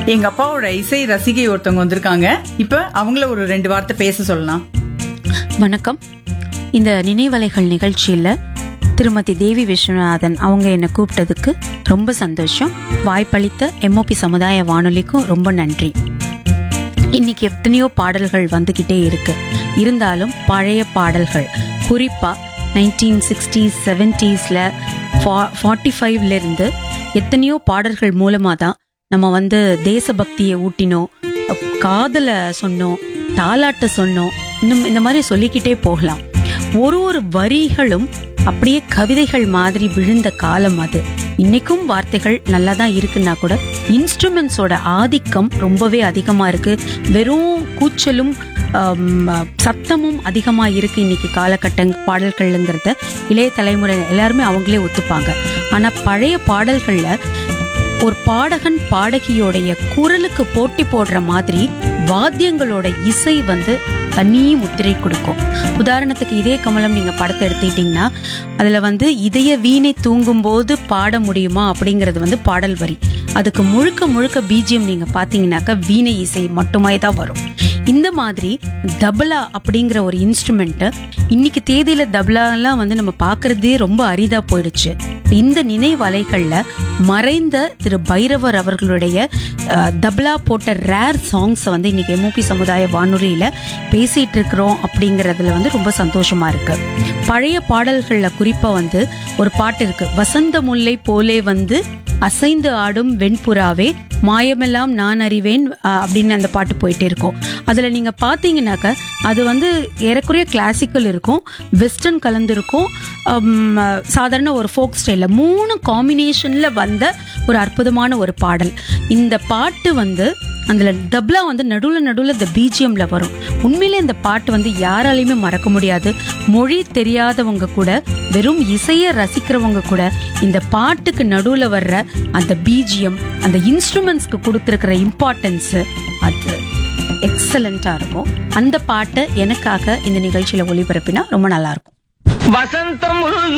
எங்க அப்பாவோட இசை ரசிகை ஒருத்தவங்க வந்திருக்காங்க இப்ப அவங்கள ஒரு ரெண்டு வார்த்தை பேச சொல்லலாம் வணக்கம் இந்த நினைவலைகள் நிகழ்ச்சியில் திருமதி தேவி விஸ்வநாதன் அவங்க என்னை கூப்பிட்டதுக்கு ரொம்ப சந்தோஷம் வாய்ப்பளித்த எம்ஓபி சமுதாய வானொலிக்கும் ரொம்ப நன்றி இன்னைக்கு எத்தனையோ பாடல்கள் வந்துக்கிட்டே இருக்கு இருந்தாலும் பழைய பாடல்கள் குறிப்பாக நைன்டீன் சிக்ஸ்டீஸ் செவன்டீஸில் ஃபார்ட்டி ஃபைவ்லேருந்து எத்தனையோ பாடல்கள் மூலமாக தான் நம்ம வந்து தேசபக்தியை ஊட்டினோம் காதலை சொன்னோம் தாலாட்ட சொன்னோம் இன்னும் இந்த மாதிரி சொல்லிக்கிட்டே போகலாம் ஒரு ஒரு வரிகளும் அப்படியே கவிதைகள் மாதிரி விழுந்த காலம் அது இன்னைக்கும் வார்த்தைகள் நல்லா தான் இருக்குன்னா கூட இன்ஸ்ட்ருமெண்ட்ஸோட ஆதிக்கம் ரொம்பவே அதிகமா இருக்கு வெறும் கூச்சலும் ஆம், சத்தமும் அதிகமா இருக்கு இன்னைக்கு காலகட்ட பாடல்கள்ங்கிறத இளைய தலைமுறை எல்லாருமே அவங்களே ஒத்துப்பாங்க ஆனா பழைய பாடல்கள்ல ஒரு பாடகன் பாடகியோடைய குரலுக்கு போட்டி போடுற மாதிரி வாத்தியங்களோட இசை வந்து தனி முத்திரை கொடுக்கும் உதாரணத்துக்கு இதே கமலம் நீங்க படத்தை எடுத்துக்கிட்டீங்கன்னா அதுல வந்து இதய வீணை தூங்கும் போது பாட முடியுமா அப்படிங்கிறது வந்து பாடல் வரி அதுக்கு முழுக்க முழுக்க பிஜிஎம் நீங்க பாத்தீங்கன்னாக்கா வீணை இசை மட்டுமே தான் வரும் இந்த மாதிரி தபலா அப்படிங்கிற ஒரு இன்ஸ்ட்ருமெண்ட் இன்னைக்கு தேதியில தபலாலாம் வந்து நம்ம பார்க்கறதே ரொம்ப அரிதா போயிடுச்சு இந்த நினைவலைகள்ல மறைந்த திரு பைரவர் அவர்களுடைய அஹ், தபலா போட்ட ரேர் சாங்ஸ் வந்து இன்னைக்கு எம்ஓபி சமுதாய வானொலியில பேசிட்டு இருக்கிறோம் அப்படிங்கறதுல வந்து ரொம்ப சந்தோஷமா இருக்கு பழைய பாடல்கள்ல குறிப்பா வந்து ஒரு பாட்டு இருக்கு வசந்த முல்லை போலே வந்து அசைந்து ஆடும் வெண்புறாவே மாயமெல்லாம் நான் அறிவேன் அஹ், அப்படின்னு அந்த பாட்டு போயிட்டே இருக்கும் அதுல நீங்க பாத்தீங்கன்னாக்க அது வந்து ஏறக்குறைய கிளாசிக்கல் இருக்கும் வெஸ்டர்ன் கலந்துருக்கும் ஹம், சாதாரண ஒரு ஃபோக் ஸ்டைல மூணு காம்பினேஷன்ல வந்த ஒரு அற்புதமான ஒரு பாடல் இந்த பாட்டு வந்து அதுல டப்லா வந்து நடுவுல நடுவுல இந்த பிஜிஎம்ல வரும் உண்மையிலே இந்த பாட்டு வந்து யாராலையுமே மறக்க முடியாது மொழி தெரியாதவங்க கூட வெறும் இசையை ரசிக்கிறவங்க கூட இந்த பாட்டுக்கு நடுவுல வர்ற அந்த பிஜிஎம் அந்த இன்ஸ்ட்ருமெண்ட்ஸ்க்கு கொடுத்துருக்கிற இம்பார்ட்டன்ஸ் அது எக்ஸலண்டா இருக்கும் அந்த பாட்டை எனக்காக இந்த நிகழ்ச்சியில ஒளிபரப்பினா ரொம்ப நல்லா இருக்கும் வசந்தம்